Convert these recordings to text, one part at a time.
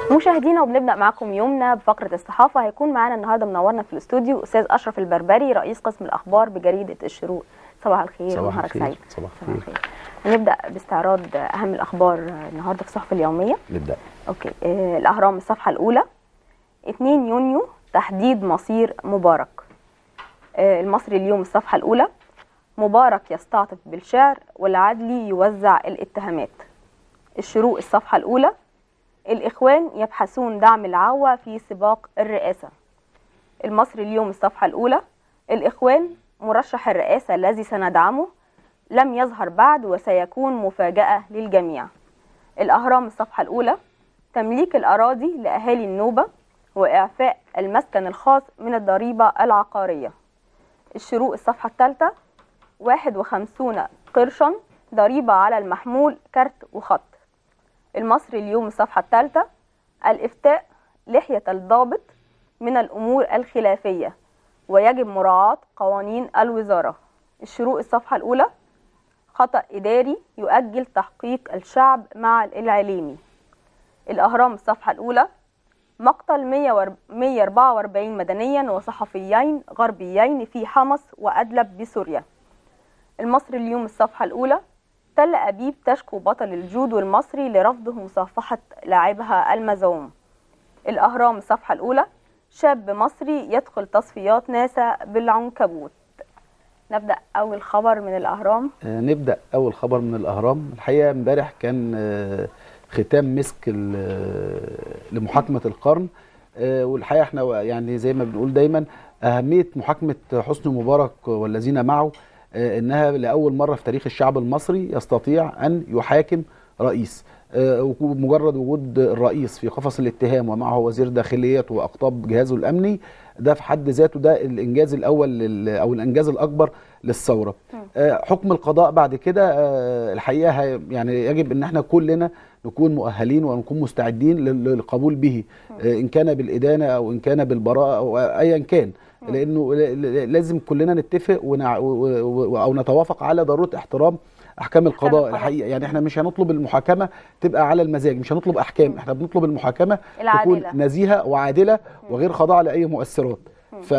مشاهدينا وبنبدا معاكم يومنا بفقره الصحافه هيكون معانا النهارده منورنا في الاستوديو استاذ اشرف البربري رئيس قسم الاخبار بجريده الشروق صباح الخير صباح ونهارك الخير سعيد صباح صباح الخير الخير هنبدا باستعراض اهم الاخبار النهارده في الصحف اليوميه نبدا اوكي آه الاهرام الصفحه الاولى 2 يونيو تحديد مصير مبارك آه المصري اليوم الصفحه الاولى مبارك يستعطف بالشعر والعدلي يوزع الاتهامات الشروق الصفحه الاولى الإخوان يبحثون دعم العوة في سباق الرئاسة المصري اليوم الصفحة الأولى الإخوان مرشح الرئاسة الذي سندعمه لم يظهر بعد وسيكون مفاجأة للجميع الأهرام الصفحة الأولى تمليك الأراضي لأهالي النوبة وإعفاء المسكن الخاص من الضريبة العقارية الشروق الصفحة الثالثة 51 قرشا ضريبة على المحمول كارت وخط المصري اليوم الصفحة الثالثة الإفتاء لحية الضابط من الأمور الخلافية ويجب مراعاة قوانين الوزارة الشروق الصفحة الأولى خطأ إداري يؤجل تحقيق الشعب مع الإعلامي الأهرام الصفحة الأولى مقتل 144 مدنيا وصحفيين غربيين في حمص وأدلب بسوريا المصري اليوم الصفحة الأولى تل أبيب تشكو بطل الجودو المصري لرفضه مصافحة لاعبها المزعوم الأهرام الصفحة الأولى شاب مصري يدخل تصفيات ناسا بالعنكبوت نبدأ أول خبر من الأهرام آه نبدا اول خبر من الاهرام الحقيقه امبارح كان آه ختام مسك ال- آه، لمحاكمه القرن آه، والحقيقه احنا يعني زي ما بنقول دايما اهميه محاكمه حسني مبارك والذين معه آه، انها لاول مره في تاريخ الشعب المصري يستطيع ان يحاكم رئيس آه، ومجرد وجود الرئيس في قفص الاتهام ومعه وزير داخليه واقطاب جهازه الامني ده في حد ذاته ده الانجاز الاول لل- او الانجاز الاكبر للثوره آه، حكم القضاء بعد كده آه، الحقيقه هي- يعني يجب ان احنا كلنا نكون مؤهلين ونكون مستعدين لل- للقبول به آه، ان كان بالادانه او ان كان بالبراءه او ايا كان لانه ل- ل- لازم كلنا نتفق ونع... و... و... او نتوافق على ضروره احترام احكام القضاء القضاء. الحقيقه يعني احنا مش هنطلب المحاكمه تبقى على المزاج مش هنطلب احكام احنا بنطلب المحاكمه العادلة. تكون نزيهه وعادله وغير خاضعه لاي مؤثرات ف...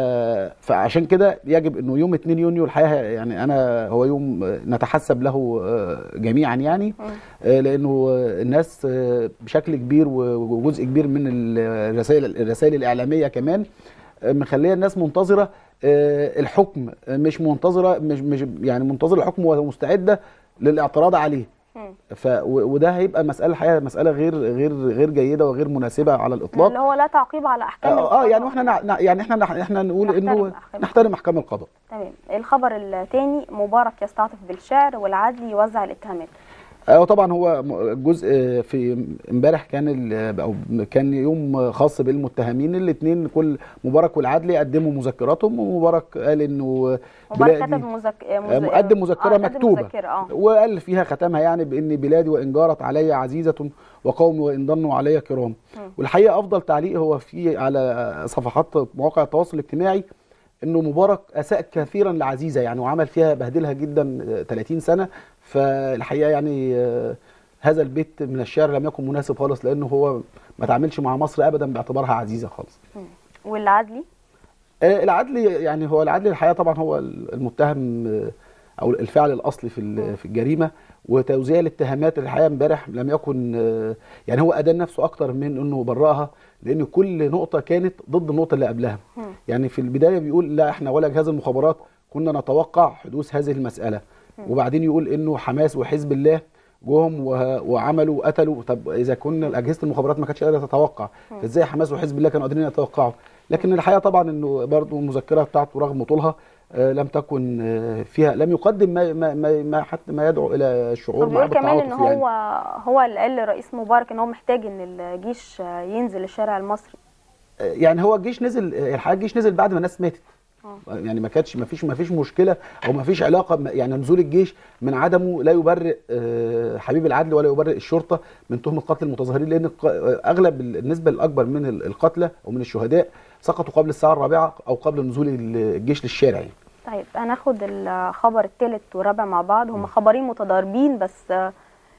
فعشان كده يجب انه يوم 2 يونيو الحقيقه يعني انا هو يوم نتحسب له آه، جميعا يعني آه، لانه الناس آه، بشكل كبير وجزء كبير من الرسائل الرسائل الاعلاميه كمان آه، مخليه الناس منتظره آه، الحكم آه، مش منتظره مش مش يعني منتظره الحكم ومستعده للاعتراض عليه مم. ف و- وده هيبقى مساله الحقيقه مساله غير غير غير جيده وغير مناسبه على الاطلاق اللي هو لا تعقيب على أحكام اه, آه القضاء. يعني احنا نع- نع- يعني احنا نح- احنا نقول نحترم انه أحكام نحترم احكام القضاء تمام الخبر الثاني مبارك يستعطف بالشعر والعدل يوزع الاتهامات اه طبعا هو م- جزء في امبارح كان ال- او كان يوم خاص بالمتهمين الاثنين كل مبارك والعدلي قدموا مذكراتهم ومبارك قال انه مبارك بلادي- كتب مذك... مز... آه، مقدم مذكره آه، قدم مكتوبه مذكرة اه وقال فيها ختمها يعني بان بلادي وان جارت علي عزيزه وقومي وان ضنوا علي كرام والحقيقه افضل تعليق هو في على صفحات مواقع التواصل الاجتماعي انه مبارك اساء كثيرا لعزيزه يعني وعمل فيها بهدلها جدا آه، 30 سنه فالحقيقه يعني آه، هذا البيت من الشعر لم يكن مناسب خالص لانه هو ما تعاملش مع مصر ابدا باعتبارها عزيزه خالص والعدلي آه، العدل يعني هو العدل الحقيقه طبعا هو المتهم آه، او الفعل الاصلي في ال- في الجريمه وتوزيع الاتهامات الحقيقه امبارح لم يكن آه، يعني هو ادان نفسه اكتر من انه برأها لان كل نقطه كانت ضد النقطه اللي قبلها يعني في البدايه بيقول لا احنا ولا جهاز المخابرات كنا نتوقع حدوث هذه المساله وبعدين يقول انه حماس وحزب الله جم وه- وعملوا وقتلوا طب اذا كنا اجهزه المخابرات ما كانتش قادره تتوقع فازاي حماس وحزب الله كانوا قادرين يتوقعوا لكن الحقيقه طبعا انه برضه المذكره بتاعته رغم طولها آه، لم تكن آه، فيها لم يقدم ما ما ما, ما حتى ما يدعو الى الشعور وبيقول معاه كمان ان بالتعاطف يعني. هو هو اللي قال لرئيس مبارك ان هو محتاج ان الجيش ينزل الشارع المصري آه، يعني هو الجيش نزل آه، الحقيقه الجيش نزل بعد ما الناس ماتت آه. يعني ما كانتش ما فيش ما فيش مشكله او ما فيش علاقه م- يعني نزول الجيش من عدمه لا يبرئ آه، حبيب العدل ولا يبرئ الشرطه من تهمه قتل المتظاهرين لان الق- آه، اغلب ال- النسبه الاكبر من ال- القتلى او من الشهداء سقطوا قبل الساعه الرابعه او قبل نزول ال- الجيش للشارع يعني. طيب هناخد الخبر الثالث والرابع مع بعض هم خبرين متضاربين بس آه،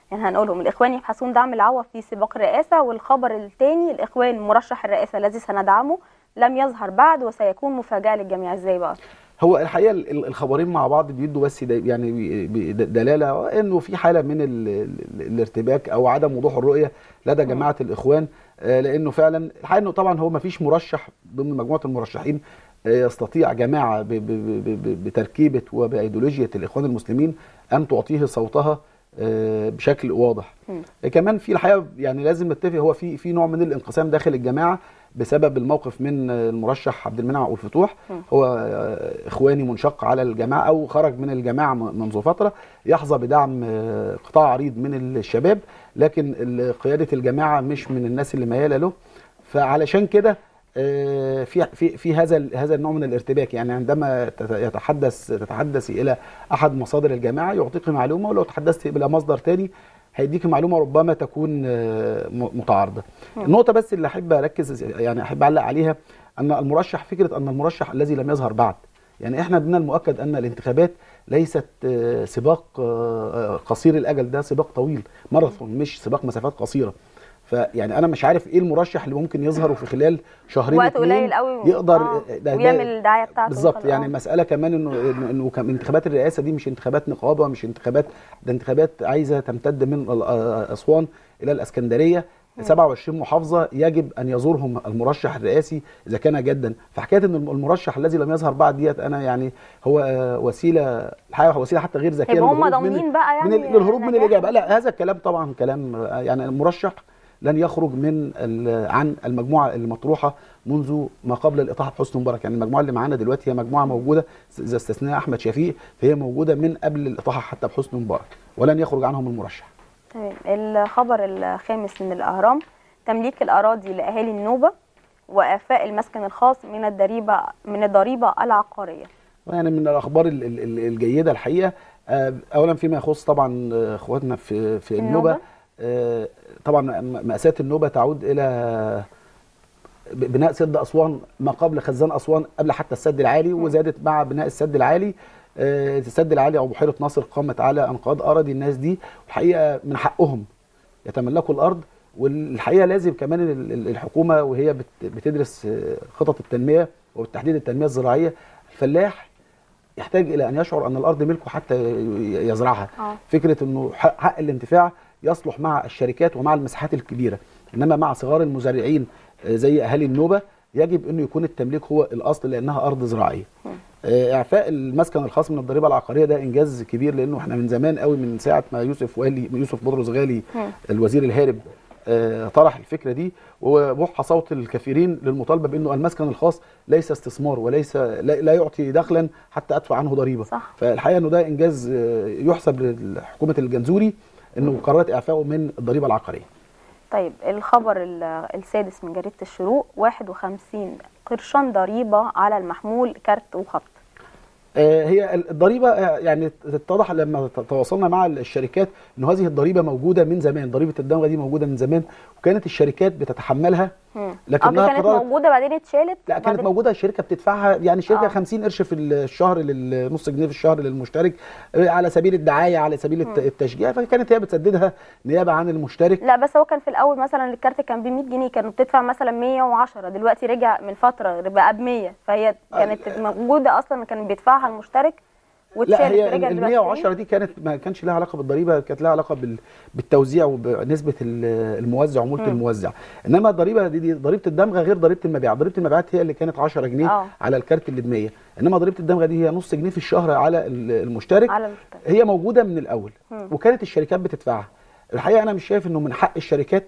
يعني هنقولهم الإخوان يبحثون دعم العوة في سباق الرئاسة والخبر الثاني الإخوان مرشح الرئاسة الذي سندعمه لم يظهر بعد وسيكون مفاجأة للجميع ازاي بقى؟ هو الحقيقه ال- ال- الخبرين مع بعض بيدوا بس دا- يعني بي- بي- دلاله انه في حاله من ال ال الارتباك او عدم وضوح الرؤيه لدى جماعه الاخوان آه، لانه فعلا الحقيقه انه طبعا هو ما فيش مرشح ضمن مجموعه المرشحين آه، يستطيع جماعه ب- ب- ب- ب- بتركيبه وبايديولوجيه الاخوان المسلمين ان تعطيه صوتها آه، بشكل واضح مم. كمان في الحقيقه يعني لازم نتفق هو في في نوع من الانقسام داخل الجماعه بسبب الموقف من المرشح عبد المنعم ابو الفتوح مم. هو آه، اخواني منشق على الجماعه او خرج من الجماعه م- منذ فتره يحظى بدعم آه، قطاع عريض من الشباب لكن ال- قياده الجماعه مش من الناس اللي مياله له فعلشان كده آه، في في في هذا ال- هذا النوع من الارتباك يعني عندما تت- يتحدث تتحدثي الى احد مصادر الجماعه يعطيك معلومه ولو تحدثت الى مصدر تاني هيديك معلومه ربما تكون آه، م- متعارضه. النقطه بس اللي احب اركز يعني احب اعلق عليها ان المرشح فكره ان المرشح الذي لم يظهر بعد يعني احنا من المؤكد ان الانتخابات ليست آه، سباق آه، قصير الاجل ده سباق طويل ماراثون مش سباق مسافات قصيره فيعني انا مش عارف ايه المرشح اللي ممكن يظهر في خلال شهرين وقت اتنين قليل قوي يقدر آه، ده- ده- ويعمل الدعايه بتاعته بالظبط وخلاص. يعني آه. المساله كمان انه انه إنه كم- انتخابات الرئاسه دي مش انتخابات نقابه مش انتخابات ده انتخابات عايزه تمتد من ال- آه، اسوان الى الاسكندريه 27 محافظه يجب ان يزورهم المرشح الرئاسي اذا كان جدا فحكايه ان المرشح الذي لم يظهر بعد ديت انا يعني هو آه، وسيله الحقيقه هو وسيله حتى غير ذكيه يبقى هم للهروب من- ضامنين بقى من يعني ال- للهروب من نجاح الاجابه لا هذا الكلام طبعا كلام آه، يعني المرشح لن يخرج من ال- عن المجموعه المطروحه منذ ما قبل الاطاحه بحسني مبارك يعني المجموعه اللي معانا دلوقتي هي مجموعه موجوده اذا استثناها احمد شفيق فهي موجوده من قبل الاطاحه حتى بحسني مبارك ولن يخرج عنهم المرشح تمام الخبر الخامس من الأهرام تمليك الأراضي لأهالي النوبة وإعفاء المسكن الخاص من الضريبة من الضريبة العقارية يعني من الاخبار ال- ال- ال- الجيده الحقيقه آه، اولا فيما يخص طبعا آه، اخواتنا في في النوبه النوبة. آه، طبعا م- ماساه النوبه تعود الى ب- بناء سد اسوان ما قبل خزان اسوان قبل حتى السد العالي وزادت مع بناء السد العالي آه، السد العالي او بحيره ناصر قامت على انقاض اراضي الناس دي والحقيقه من حقهم يتملكوا الارض والحقيقه لازم كمان ال- ال- الحكومه وهي بت- بتدرس آه، خطط التنميه وبالتحديد التنميه الزراعيه الفلاح يحتاج الى ان يشعر ان الارض ملكه حتى ي- يزرعها آه. فكره انه حق حق الانتفاع يصلح مع الشركات ومع المساحات الكبيره انما مع صغار المزارعين آه، زي اهالي النوبه يجب انه يكون التمليك هو الاصل لانها ارض زراعيه آه، اعفاء المسكن الخاص من الضريبه العقاريه ده انجاز كبير لانه احنا من زمان قوي من ساعه ما يوسف والي يوسف بطرس غالي مم. الوزير الهارب آه، طرح الفكره دي وبح صوت الكثيرين للمطالبه بانه المسكن الخاص ليس استثمار وليس لا, لا يعطي دخلا حتى ادفع عنه ضريبه صح. فالحقيقه انه ده انجاز آه، يحسب لحكومه الجنزوري انه قررت اعفائه من الضريبه العقاريه طيب الخبر ال- السادس من جريدة الشروق 51 قرشان ضريبة على المحمول كارت وخط آه، هي الضريبه آه، يعني اتضح لما ت- تواصلنا مع الشركات ان هذه الضريبه موجوده من زمان ضريبه الدمغه دي موجوده من زمان وكانت الشركات بتتحملها مم. لكنها قبل كانت قررت- موجودة بعدين اتشالت لا كانت بعدين- موجوده الشركه بتدفعها يعني الشركه آه. آه. 50 قرش في الشهر للنص جنيه في الشهر للمشترك آه، على سبيل الدعايه على سبيل الت- التشجيع فكانت هي بتسددها نيابه عن المشترك لا بس هو كان في الاول مثلا الكارت كان ب 100 جنيه كانوا بتدفع مثلا 110 دلوقتي رجع من فتره بقى ب 100 فهي كانت موجوده اصلا كان بيدفعها المشترك لا واتشالت هي رجع ال دلوقتي 110 دي كانت ما كانش لها علاقه بالضريبه كانت لها علاقه بال- بالتوزيع وبنسبه ال- الموزع وملك مم. الموزع انما الضريبه دي, دي ضريبه الدمغه غير ضريبه المبيعات ضريبه المبيعات هي اللي كانت 10 جنيه آه. على الكارت اللي ب 100 انما ضريبه الدمغه دي هي نص جنيه في الشهر على ال- المشترك على المشترك هي موجوده من الاول مم. وكانت الشركات بتدفعها الحقيقه انا مش شايف انه من حق الشركات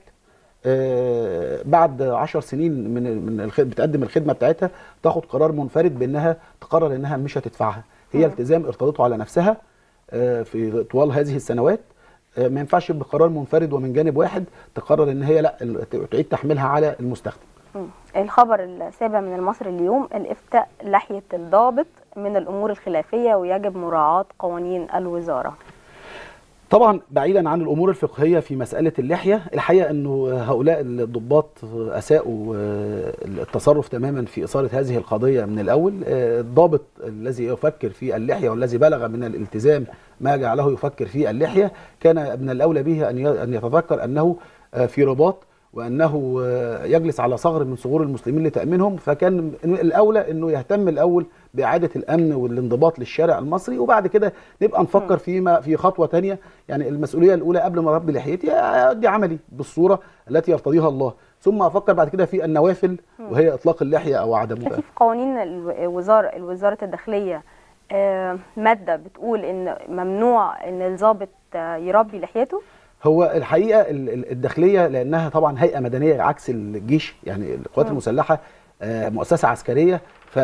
آه، بعد عشر سنين من من الخ- بتقدم الخدمه بتاعتها تاخد قرار منفرد بانها تقرر انها مش هتدفعها هي مم. التزام ارتضته على نفسها آه، في طوال هذه السنوات آه، ما ينفعش بقرار منفرد ومن جانب واحد تقرر ان هي لا ال- تعيد تحميلها على المستخدم مم. الخبر السابع من المصري اليوم الافتاء لحيه الضابط من الامور الخلافيه ويجب مراعاه قوانين الوزاره طبعا بعيدا عن الامور الفقهيه في مساله اللحيه الحقيقه انه هؤلاء الضباط اساءوا التصرف تماما في اثاره هذه القضيه من الاول الضابط الذي يفكر في اللحيه والذي بلغ من الالتزام ما جعله يفكر في اللحيه كان من الاولى به ان ان يتذكر انه في رباط وانه يجلس على ثغر من ثغور المسلمين لتامينهم فكان الاولى انه يهتم الاول باعاده الامن والانضباط للشارع المصري وبعد كده نبقى نفكر فيما في خطوه ثانيه يعني المسؤوليه الاولى قبل ما اربي لحيتي ادي عملي بالصوره التي يرتضيها الله ثم افكر بعد كده في النوافل وهي اطلاق اللحيه او عدمها في قوانين الوزاره وزاره الداخليه ماده بتقول ان ممنوع ان الضابط يربي لحيته هو الحقيقه الداخليه لانها طبعا هيئه مدنيه عكس الجيش يعني القوات المسلحه مؤسسه عسكريه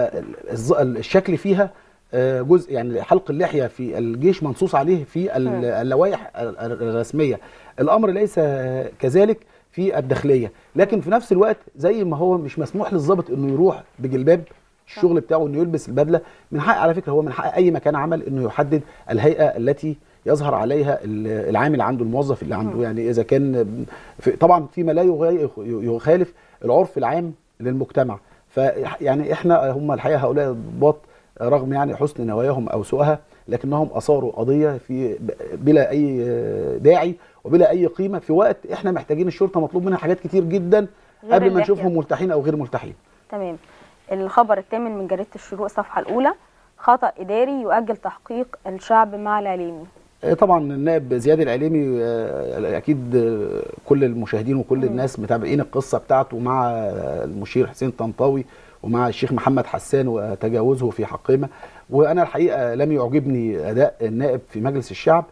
فالشكل فيها جزء يعني حلق اللحيه في الجيش منصوص عليه في اللوائح الرسميه الامر ليس كذلك في الداخليه لكن في نفس الوقت زي ما هو مش مسموح للضابط انه يروح بجلباب الشغل بتاعه انه يلبس البدله من حق على فكره هو من حق اي مكان عمل انه يحدد الهيئه التي يظهر عليها العامل عنده الموظف اللي عنده يعني اذا كان في طبعا فيما لا يخالف العرف العام للمجتمع فيعني احنا هم الحقيقه هؤلاء الضباط رغم يعني حسن نواياهم او سوءها لكنهم اثاروا قضيه في بلا اي داعي وبلا اي قيمه في وقت احنا محتاجين الشرطه مطلوب منها حاجات كتير جدا قبل ما نشوفهم ملتحين او غير ملتحين تمام الخبر الثامن من جريده الشروق الصفحه الاولى خطا اداري يؤجل تحقيق الشعب مع العليمي طبعا النائب زياد العليمي اكيد كل المشاهدين وكل الناس متابعين القصه بتاعته مع المشير حسين طنطاوي ومع الشيخ محمد حسان وتجاوزه في حقهما وانا الحقيقه لم يعجبني اداء النائب في مجلس الشعب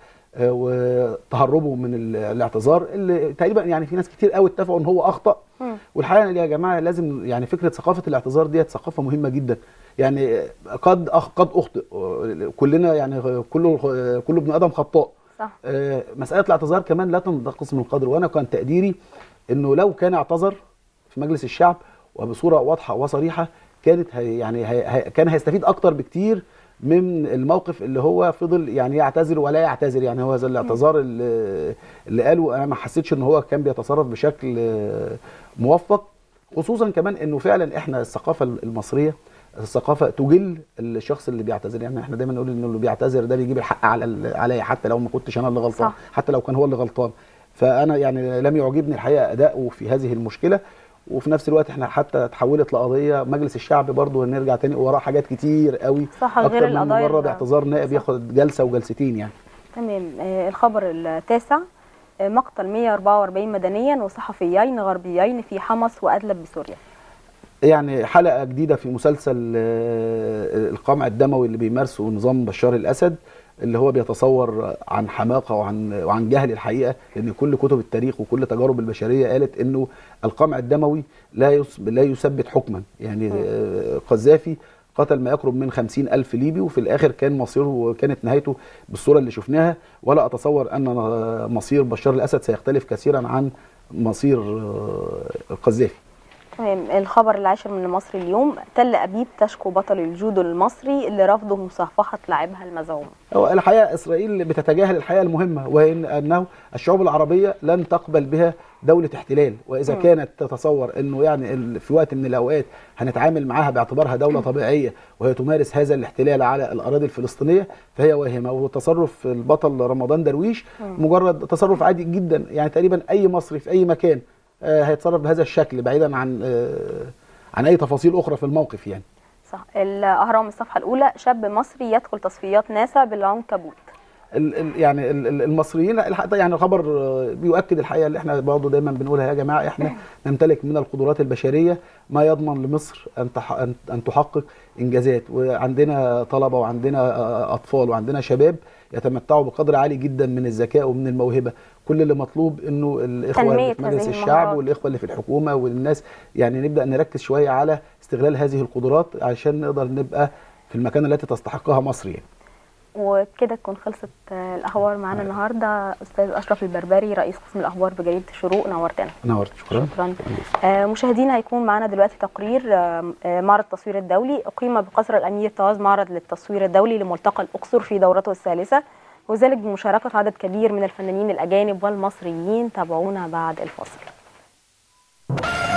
وتهربه من الاعتذار اللي تقريبا يعني في ناس كتير قوي اتفقوا ان هو اخطا والحقيقه يا جماعه لازم يعني فكره ثقافه الاعتذار ديت ثقافه مهمه جدا يعني قد أخ قد اخطئ كلنا يعني كل كل ابن ادم خطاء صح. مساله الاعتذار كمان لا تنتقص من القدر وانا كان تقديري انه لو كان اعتذر في مجلس الشعب وبصوره واضحه وصريحه كانت هي يعني هي كان هيستفيد اكتر بكتير من الموقف اللي هو فضل يعني يعتذر ولا يعتذر يعني هو زي الاعتذار اللي, اللي قاله انا ما حسيتش ان هو كان بيتصرف بشكل موفق خصوصا كمان انه فعلا احنا الثقافه المصريه الثقافه تجل الشخص اللي بيعتذر يعني احنا دايما نقول ان اللي بيعتذر ده بيجيب الحق على عليا حتى لو ما كنتش انا اللي غلطان صح. حتى لو كان هو اللي غلطان فانا يعني لم يعجبني الحقيقه اداؤه في هذه المشكله وفي نفس الوقت احنا حتى تحولت لقضيه مجلس الشعب برضه هنرجع تاني وراه حاجات كتير قوي صح اكتر غير من القضايا مره ال- باعتذار نائب صح. ياخد جلسه وجلستين يعني تمام آه، الخبر التاسع آه، مقتل 144 مدنيا وصحفيين غربيين في حمص وأدلب بسوريا يعني حلقه جديده في مسلسل آه، القمع الدموي اللي بيمارسه نظام بشار الاسد اللي هو بيتصور عن حماقه وعن وعن جهل الحقيقه لان كل كتب التاريخ وكل تجارب البشريه قالت انه القمع الدموي لا يس- لا يثبت حكما يعني آه، قذافي قتل ما يقرب من خمسين ألف ليبي وفي الآخر كان مصيره وكانت نهايته بالصورة اللي شفناها ولا أتصور أن مصير بشار الأسد سيختلف كثيرا عن مصير آه، القذافي تمام الخبر العاشر من مصر اليوم تل أبيب تشكو بطل الجودو المصري اللي رفضه مصافحة لاعبها المزعوم هو الحقيقه اسرائيل بتتجاهل الحقيقه المهمه وان انه الشعوب العربيه لن تقبل بها دوله احتلال واذا مم. كانت تتصور انه يعني ال- في وقت من الاوقات هنتعامل معاها باعتبارها دوله طبيعيه وهي تمارس هذا الاحتلال على الاراضي الفلسطينيه فهي واهمه وتصرف البطل رمضان درويش مم. مجرد تصرف عادي جدا يعني تقريبا اي مصري في اي مكان آه، هيتصرف بهذا الشكل بعيدا عن آه، عن اي تفاصيل اخرى في الموقف يعني صح الأهرام الصفحة الأولى شاب مصري يدخل تصفيات ناسا بالعنكبوت ال ال يعني ال ال المصريين الحقيقه يعني خبر آه، بيؤكد الحقيقه اللي احنا برضه دايما بنقولها يا جماعه احنا نمتلك من القدرات البشريه ما يضمن لمصر ان تح ان ان تحقق انجازات وعندنا طلبه وعندنا آه، اطفال وعندنا شباب يتمتعوا بقدر عالي جدا من الذكاء ومن الموهبه كل اللي مطلوب انه الاخوه اللي تنمية في مجلس هذه الشعب المهارات. والاخوه اللي في الحكومه والناس يعني نبدا نركز شويه على استغلال هذه القدرات عشان نقدر نبقى في المكان التي تستحقها مصر يعني وبكده تكون خلصت آه، الأخبار معانا النهاردة أستاذ أشرف البربري رئيس قسم الأخبار بجريدة الشروق نورتنا نورت شكرا شكرا آه، مشاهدينا هيكون معانا دلوقتي تقرير آه، آه، معرض التصوير الدولي أقيم بقصر الأمير طاز معرض للتصوير الدولي لملتقى الأقصر في دورته الثالثة وذلك بمشاركة عدد كبير من الفنانين الأجانب والمصريين تابعونا بعد الفاصل